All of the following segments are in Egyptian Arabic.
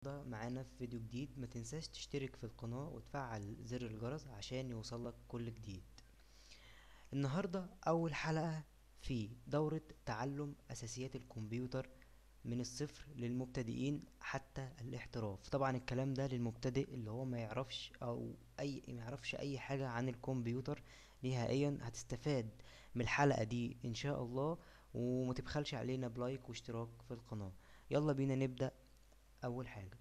النهارده معانا في فيديو جديد ما تنساش تشترك في القناة وتفعل زر الجرس عشان يوصلك كل جديد النهاردة اول حلقة في دورة تعلم اساسيات الكمبيوتر من الصفر للمبتدئين حتى الاحتراف طبعا الكلام ده للمبتدئ اللي هو ما يعرفش او اي ما يعرفش اي حاجة عن الكمبيوتر نهائيا هتستفاد من الحلقة دي ان شاء الله وما تبخلش علينا بلايك واشتراك في القناة يلا بينا نبدأ اول حاجة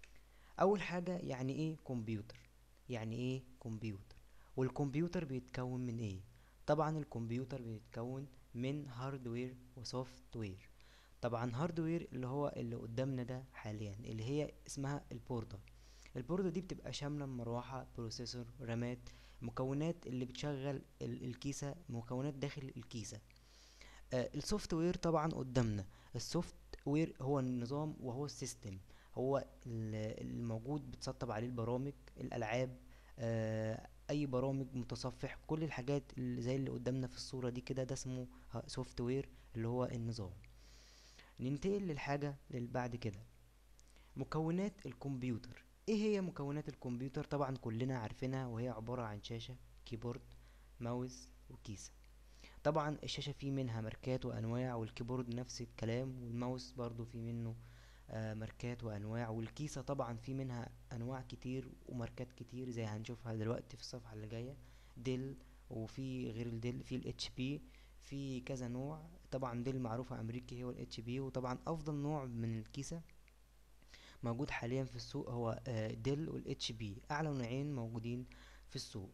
اول حاجة يعني ايه كمبيوتر يعني ايه كمبيوتر والكمبيوتر بيتكون من ايه طبعا الكمبيوتر بيتكون من هاردوير وسوفت وير طبعا هاردوير اللي هو اللي قدامنا ده حاليا اللي هي اسمها البوردة البوردة دي بتبقى شاملة مروحة بروسيسور رامات مكونات اللي بتشغل ال- الكيسة مكونات داخل الكيسة آه السوفت وير طبعا قدامنا السوفت وير هو النظام وهو السيستم هو ال- الموجود بتسطب عليه البرامج الالعاب آه اي برامج متصفح كل الحاجات اللي زي اللي قدامنا في الصورة دي كده ده اسمه سوفت وير اللي هو النظام ننتقل للحاجة اللي بعد كده مكونات الكمبيوتر ايه هي مكونات الكمبيوتر طبعا كلنا عارفينها وهي عبارة عن شاشة كيبورد ماوس وكيسة طبعا الشاشة فيه منها ماركات وانواع والكيبورد نفس الكلام والماوس برضو فيه منه آه ماركات وانواع والكيسة طبعا في منها انواع كتير وماركات كتير زي هنشوفها دلوقتي في الصفحة اللي جاية ديل وفي غير الديل في الاتش بي في كذا نوع طبعا ديل معروفة امريكي هو الاتش بي وطبعا افضل نوع من الكيسة موجود حاليا في السوق هو آه ديل والاتش بي اعلى نوعين موجودين في السوق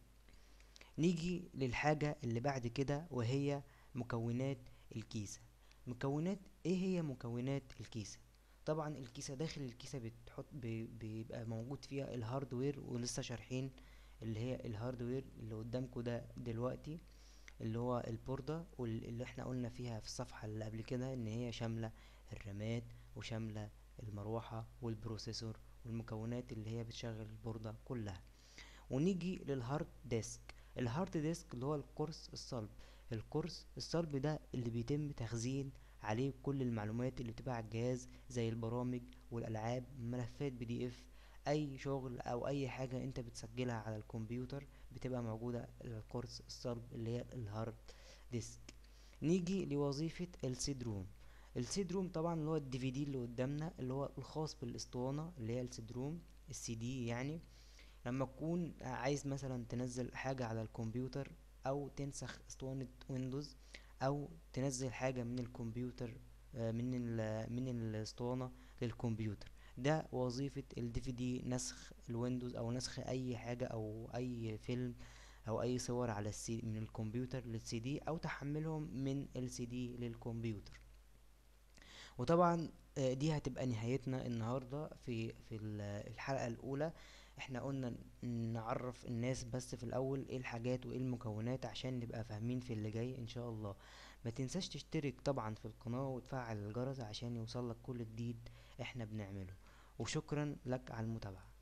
نيجي للحاجة اللي بعد كده وهي مكونات الكيسة مكونات ايه هي مكونات الكيسة طبعا الكيسة داخل الكيسة بتحط بي- بيبقى موجود فيها الهاردوير ولسه شارحين اللي هي الهاردوير اللي قدامكم ده دلوقتي اللي هو البوردة واللي احنا قلنا فيها في الصفحة اللي قبل كده ان هي شاملة الرامات وشاملة المروحة والبروسيسور والمكونات اللي هي بتشغل البوردة كلها ونيجي للهارد ديسك الهارد ديسك اللي هو القرص الصلب القرص الصلب ده اللي بيتم تخزين عليه كل المعلومات اللي بتبقى على الجهاز زي البرامج والالعاب ملفات بي دي اف اي شغل او اي حاجة انت بتسجلها على الكمبيوتر بتبقى موجودة القرص الصلب اللي هي الهارد ديسك نيجي لوظيفة السيد روم السيد روم طبعا اللي هو الدي في دي اللي قدامنا اللي هو الخاص بالاسطوانة اللي هي السيد روم السي دي يعني لما تكون عايز مثلا تنزل حاجة على الكمبيوتر او تنسخ اسطوانة ويندوز او تنزل حاجة من الكمبيوتر آه، من ال من الاسطوانة للكمبيوتر ده وظيفة الدي في دي نسخ الويندوز او نسخ اي حاجة او اي فيلم او اي صور على السي من الكمبيوتر للسي دي او تحملهم من السي دي للكمبيوتر وطبعا آه، دي هتبقى نهايتنا النهاردة في في ال- الحلقة الأولى احنا قلنا ن- نعرف الناس بس في الأول ايه الحاجات وايه المكونات عشان نبقى فاهمين في اللي جاي ان شاء الله ما تنساش تشترك طبعا في القناة وتفعل الجرس عشان يوصلك كل جديد احنا بنعمله وشكرا لك على المتابعة